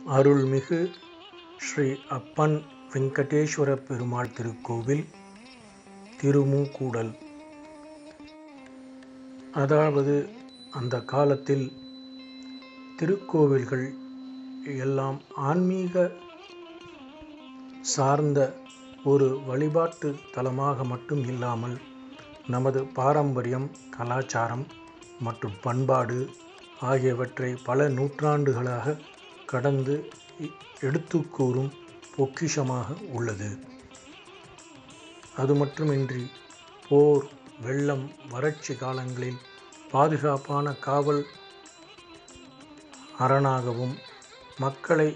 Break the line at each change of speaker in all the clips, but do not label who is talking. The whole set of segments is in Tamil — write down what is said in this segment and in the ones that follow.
அருள்மிகு ஸ்ரீ அப்பன் வெங்கடேஸ்வர பெருமாள் திருக்கோவில் திருமூக்கூடல் அதாவது அந்த காலத்தில் திருக்கோவில்கள் எல்லாம் ஆன்மீக சார்ந்த ஒரு வழிபாட்டு தலமாக மட்டும் இல்லாமல் நமது பாரம்பரியம் கலாச்சாரம் மற்றும் பண்பாடு ஆகியவற்றை பல நூற்றாண்டுகளாக கடந்து எடுத்துக் கூறும் பொக்கிஷமாக உள்ளது அது மட்டுமின்றி போர் வெள்ளம் வறட்சி காலங்களில் பாதுகாப்பான காவல் அரணாகவும் மக்களை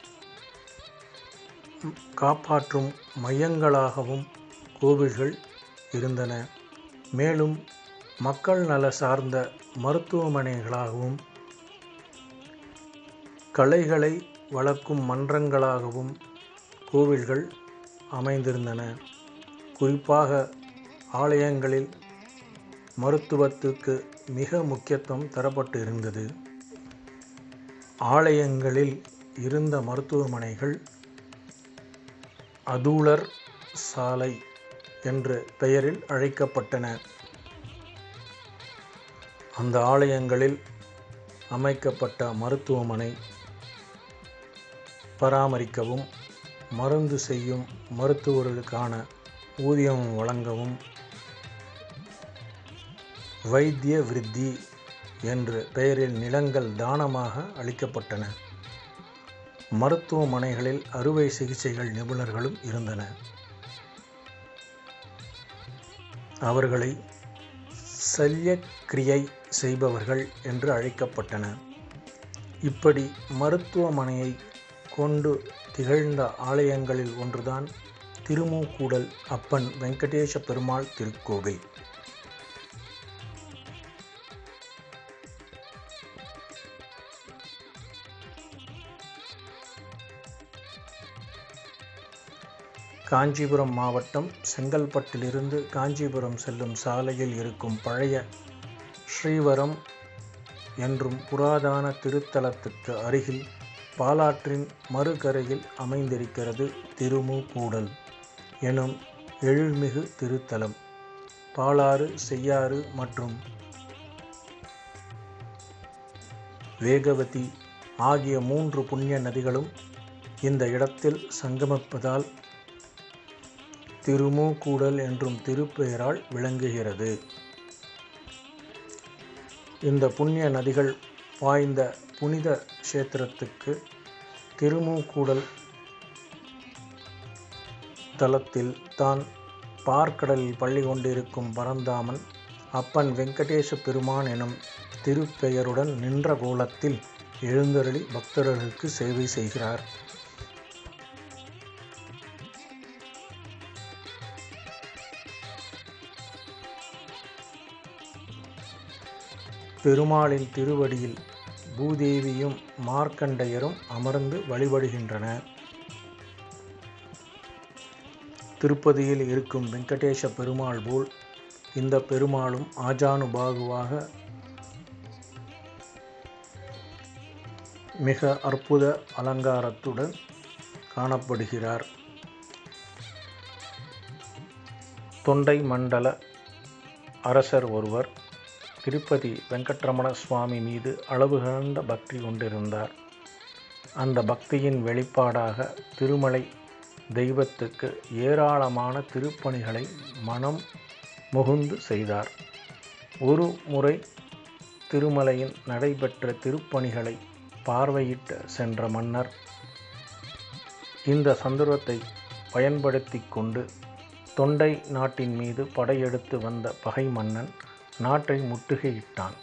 காப்பாற்றும் மையங்களாகவும் கோவில்கள் இருந்தன மேலும் மக்கள் நல சார்ந்த மருத்துவமனைகளாகவும் கலைகளை வளர்க்கும் மன்றங்களாகவும் கோவில்கள் அமைந்திருந்தன குறிப்பாக ஆலயங்களில் மருத்துவத்துக்கு மிக முக்கியத்துவம் தரப்பட்டு இருந்தது ஆலயங்களில் இருந்த மருத்துவமனைகள் அதூலர் சாலை என்ற பெயரில் அழைக்கப்பட்டன அந்த ஆலயங்களில் அமைக்கப்பட்ட மருத்துவமனை பராமரிக்கவும் மருந்து செய்யும் மருத்துவர்களுக்கான ஊதியம் வழங்கவும் வைத்திய விருத்தி என்ற பெயரில் நிலங்கள் தானமாக அளிக்கப்பட்டன மருத்துவமனைகளில் அறுவை சிகிச்சைகள் நிபுணர்களும் இருந்தன அவர்களை சல்யக்கிரியை செய்பவர்கள் என்று அழைக்கப்பட்டன இப்படி மருத்துவமனையை கொண்டு திகழ்ந்த ஆலயங்களில் ஒன்றுதான் திருமூக்கூடல் அப்பன் வெங்கடேச பெருமாள் திருக்கோவில் காஞ்சிபுரம் மாவட்டம் செங்கல்பட்டிலிருந்து காஞ்சிபுரம் செல்லும் சாலையில் இருக்கும் பழைய ஸ்ரீவரம் என்றும் புராதான திருத்தலத்துக்கு அருகில் பாலாற்றின் மறுகரையில் அமைந்திருக்கிறது திருமூக்கூடல் எனும் எழில்மிகு திருத்தலம் பாலாறு செய்யாறு மற்றும் வேகவதி ஆகிய மூன்று புண்ணிய நதிகளும் இந்த இடத்தில் சங்கமிப்பதால் திருமூக்கூடல் என்றும் திருப்பெயரால் விளங்குகிறது இந்த புண்ணிய நதிகள் பாய்ந்த புனித கஷேத்திரத்துக்கு திருமூக்கூடல் தலத்தில் தான் பார்க்கடலில் பள்ளி கொண்டிருக்கும் பரந்தாமன் அப்பன் வெங்கடேச பெருமான் எனும் திருப்பெயருடன் நின்ற கோலத்தில் எழுந்தருளி பக்தர்களுக்கு சேவை செய்கிறார் பெருமாளின் திருவடியில் பூதேவியும் மார்க்கண்டையரும் அமர்ந்து வழிபடுகின்றன திருப்பதியில் இருக்கும் வெங்கடேச பெருமாள் போல் இந்த பெருமாளும் ஆஜானுபாகுவாக மிக அற்புத அலங்காரத்துடன் காணப்படுகிறார் தொண்டை மண்டல அரசர் ஒருவர் திருப்பதி வெங்கட்ரமண சுவாமி மீது அளவு கடந்த பக்தி கொண்டிருந்தார் அந்த பக்தியின் வெளிப்பாடாக திருமலை தெய்வத்துக்கு ஏராளமான திருப்பணிகளை மனம் முகுந்து செய்தார் ஒரு முறை திருமலையின் நடைபெற்ற திருப்பணிகளை பார்வையிட்ட சென்ற மன்னர் இந்த சந்தர்ப்பத்தை பயன்படுத்தி கொண்டு தொண்டை நாட்டின் மீது படையெடுத்து வந்த பகை மன்னன் நாட்டை முற்றுகையிட்டான்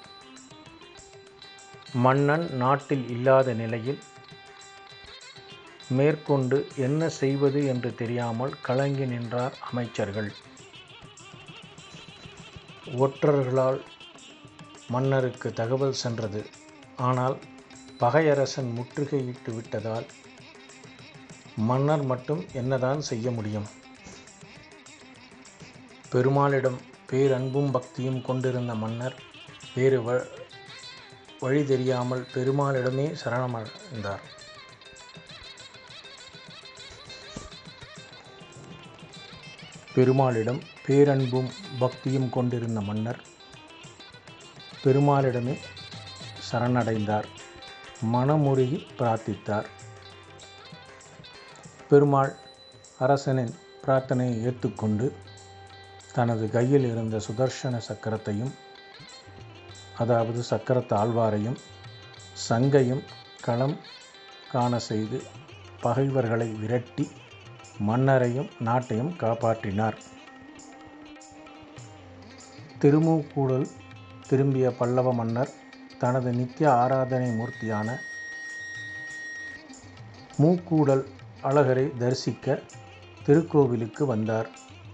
மன்னன் நாட்டில் இல்லாத நிலையில் மேற்கொண்டு என்ன செய்வது என்று தெரியாமல் கலங்கி நின்றார் அமைச்சர்கள் ஒற்றர்களால் மன்னருக்கு தகவல் சென்றது ஆனால் பகையரசன் முற்றுகையிட்டு விட்டதால் மன்னர் மட்டும் என்னதான் செய்ய முடியும் பெருமாளிடம் பேரன்பும் பக்தியும் கொண்டிருந்த மன்னர் வேறு வ வழி தெரியாமல் பெருமாளிடமே சரணமடைந்தார் பெருமாளிடம் பேரன்பும் பக்தியும் கொண்டிருந்த மன்னர் பெருமாளிடமே சரணடைந்தார் மனமுருகி பிரார்த்தித்தார் பெருமாள் அரசனின் பிரார்த்தனையை ஏற்றுக்கொண்டு தனது கையில் இருந்த சுதர்சன சக்கரத்தையும் அதாவது சக்கர தாழ்வாரையும் சங்கையும் களம் காண செய்து பகைவர்களை விரட்டி மன்னரையும் நாட்டையும் காப்பாற்றினார் திருமூக்கூடல் திரும்பிய பல்லவ மன்னர் தனது நித்திய ஆராதனை மூர்த்தியான மூக்கூடல் அழகரை தரிசிக்க திருக்கோவிலுக்கு வந்தார்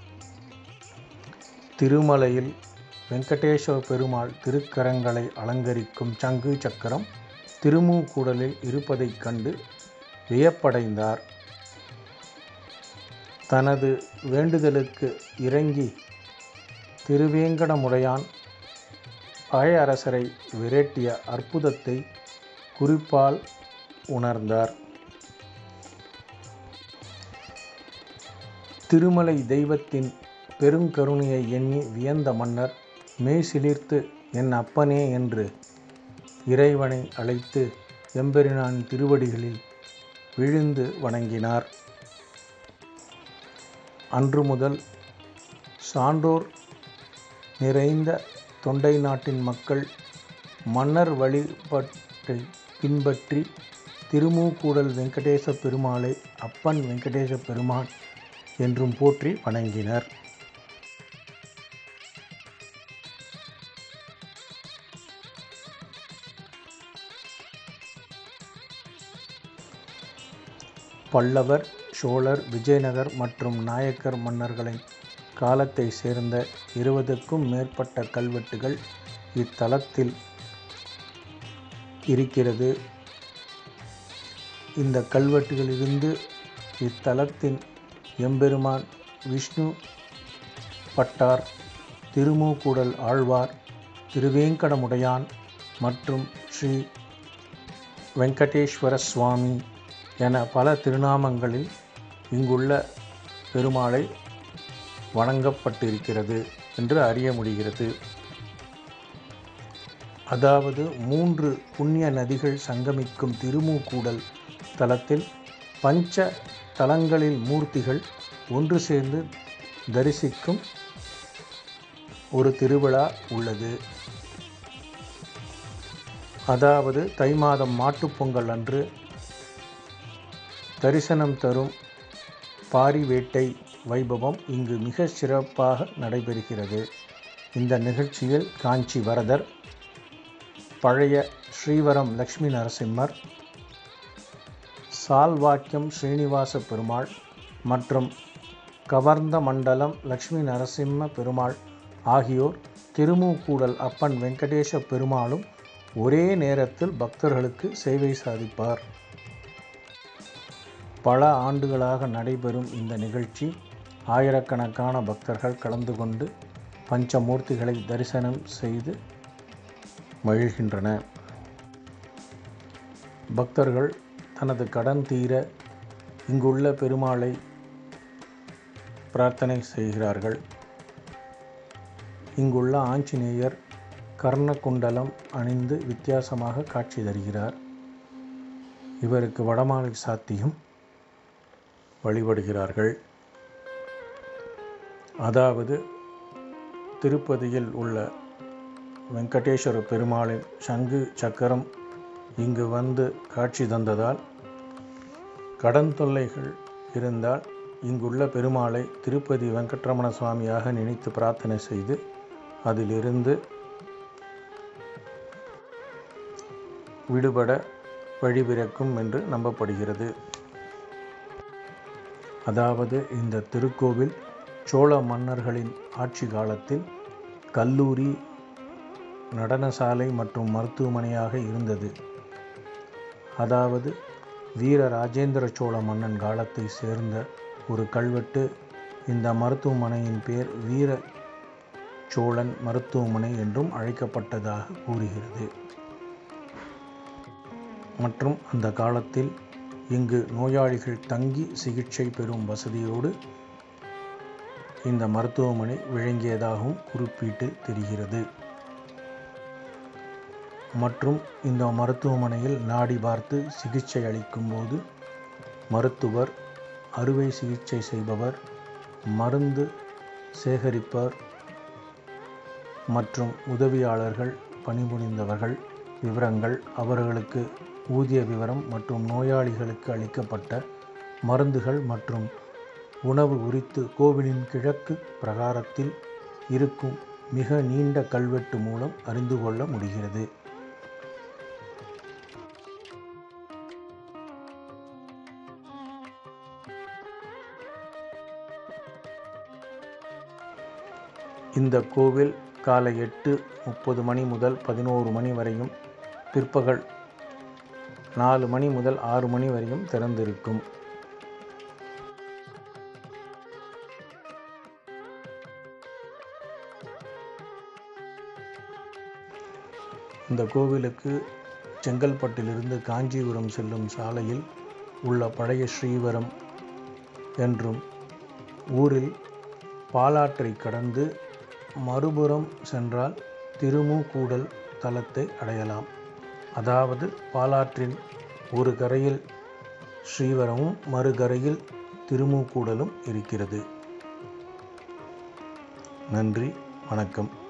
திருமலையில் வெங்கடேஸ்வர பெருமாள் திருக்கரங்களை அலங்கரிக்கும் சங்கு சக்கரம் திருமூக்கூடலில் இருப்பதைக் கண்டு வியப்படைந்தார் தனது வேண்டுதலுக்கு இறங்கி திருவேங்கடமுடையான் பழைய அரசரை விரட்டிய அற்புதத்தை குறிப்பால் உணர்ந்தார் திருமலை தெய்வத்தின் பெருங்கருணையை எண்ணி வியந்த மன்னர் மெய் சிலிர்த்து என் அப்பனே என்று இறைவனை அழைத்து எம்பெருமான் திருவடிகளில் விழுந்து வணங்கினார் அன்று முதல் சான்றோர் நிறைந்த தொண்டை நாட்டின் மக்கள் மன்னர் வழிபாட்டை பின்பற்றி திருமூக்கூடல் வெங்கடேச பெருமாளை அப்பன் வெங்கடேச பெருமான் என்றும் போற்றி வணங்கினர் பல்லவர் சோழர் விஜயநகர் மற்றும் நாயக்கர் மன்னர்களின் காலத்தை சேர்ந்த இருபதுக்கும் மேற்பட்ட கல்வெட்டுகள் இத்தலத்தில் இருக்கிறது இந்த கல்வெட்டுகளிலிருந்து இத்தலத்தின் எம்பெருமான் விஷ்ணு பட்டார் திருமூக்கூடல் ஆழ்வார் திருவேங்கடமுடையான் மற்றும் ஸ்ரீ வெங்கடேஸ்வர சுவாமி என பல திருநாமங்களில் இங்குள்ள பெருமாளை வணங்கப்பட்டிருக்கிறது என்று அறிய முடிகிறது அதாவது மூன்று புண்ணிய நதிகள் சங்கமிக்கும் திருமூக்கூடல் தலத்தில் பஞ்ச தலங்களில் மூர்த்திகள் ஒன்று சேர்ந்து தரிசிக்கும் ஒரு திருவிழா உள்ளது அதாவது தை மாதம் மாட்டுப்பொங்கல் அன்று தரிசனம் தரும் பாரி வேட்டை வைபவம் இங்கு மிக சிறப்பாக நடைபெறுகிறது இந்த நிகழ்ச்சியில் காஞ்சி வரதர் பழைய ஸ்ரீவரம் லக்ஷ்மி நரசிம்மர் சால்வாக்கியம் ஸ்ரீனிவாச பெருமாள் மற்றும் கவர்ந்த மண்டலம் லக்ஷ்மி நரசிம்ம பெருமாள் ஆகியோர் திருமூக்கூடல் அப்பன் வெங்கடேச பெருமாளும் ஒரே நேரத்தில் பக்தர்களுக்கு சேவை சாதிப்பார் பல ஆண்டுகளாக நடைபெறும் இந்த நிகழ்ச்சி ஆயிரக்கணக்கான பக்தர்கள் கலந்து கொண்டு பஞ்சமூர்த்திகளை தரிசனம் செய்து மகிழ்கின்றன பக்தர்கள் தனது கடன் தீர இங்குள்ள பெருமாளை பிரார்த்தனை செய்கிறார்கள் இங்குள்ள ஆஞ்சநேயர் கர்ணகுண்டலம் அணிந்து வித்தியாசமாக காட்சி தருகிறார் இவருக்கு வடமாலை சாத்தியும் வழிபடுகிறார்கள் அதாவது திருப்பதியில் உள்ள வெங்கடேஸ்வர பெருமாளின் சங்கு சக்கரம் இங்கு வந்து காட்சி தந்ததால் கடன் தொல்லைகள் இருந்தால் இங்குள்ள பெருமாளை திருப்பதி வெங்கட்ரமண சுவாமியாக நினைத்து பிரார்த்தனை செய்து அதிலிருந்து விடுபட வழிபிறக்கும் என்று நம்பப்படுகிறது அதாவது இந்த திருக்கோவில் சோழ மன்னர்களின் ஆட்சி காலத்தில் கல்லூரி நடனசாலை மற்றும் மருத்துவமனையாக இருந்தது அதாவது வீர ராஜேந்திர சோழ மன்னன் காலத்தை சேர்ந்த ஒரு கல்வெட்டு இந்த மருத்துவமனையின் பேர் வீர சோழன் மருத்துவமனை என்றும் அழைக்கப்பட்டதாக கூறுகிறது மற்றும் அந்த காலத்தில் இங்கு நோயாளிகள் தங்கி சிகிச்சை பெறும் வசதியோடு இந்த மருத்துவமனை விளங்கியதாகவும் குறிப்பிட்டு தெரிகிறது மற்றும் இந்த மருத்துவமனையில் நாடி பார்த்து சிகிச்சை அளிக்கும் போது மருத்துவர் அறுவை சிகிச்சை செய்பவர் மருந்து சேகரிப்பவர் மற்றும் உதவியாளர்கள் பணிபுரிந்தவர்கள் விவரங்கள் அவர்களுக்கு ஊதிய விவரம் மற்றும் நோயாளிகளுக்கு அளிக்கப்பட்ட மருந்துகள் மற்றும் உணவு குறித்து கோவிலின் கிழக்கு பிரகாரத்தில் இருக்கும் மிக நீண்ட கல்வெட்டு மூலம் அறிந்து கொள்ள முடிகிறது இந்த கோவில் காலை எட்டு முப்பது மணி முதல் பதினோரு மணி வரையும் பிற்பகல் நாலு மணி முதல் ஆறு மணி வரையும் திறந்திருக்கும் இந்த கோவிலுக்கு செங்கல்பட்டிலிருந்து காஞ்சிபுரம் செல்லும் சாலையில் உள்ள பழைய ஸ்ரீவரம் என்றும் ஊரில் பாலாற்றை கடந்து மறுபுறம் சென்றால் திருமுக்கூடல் தலத்தை அடையலாம் அதாவது பாலாற்றின் ஒரு கரையில் ஸ்ரீவரமும் மறுகரையில் திருமுக்கூடலும் இருக்கிறது நன்றி வணக்கம்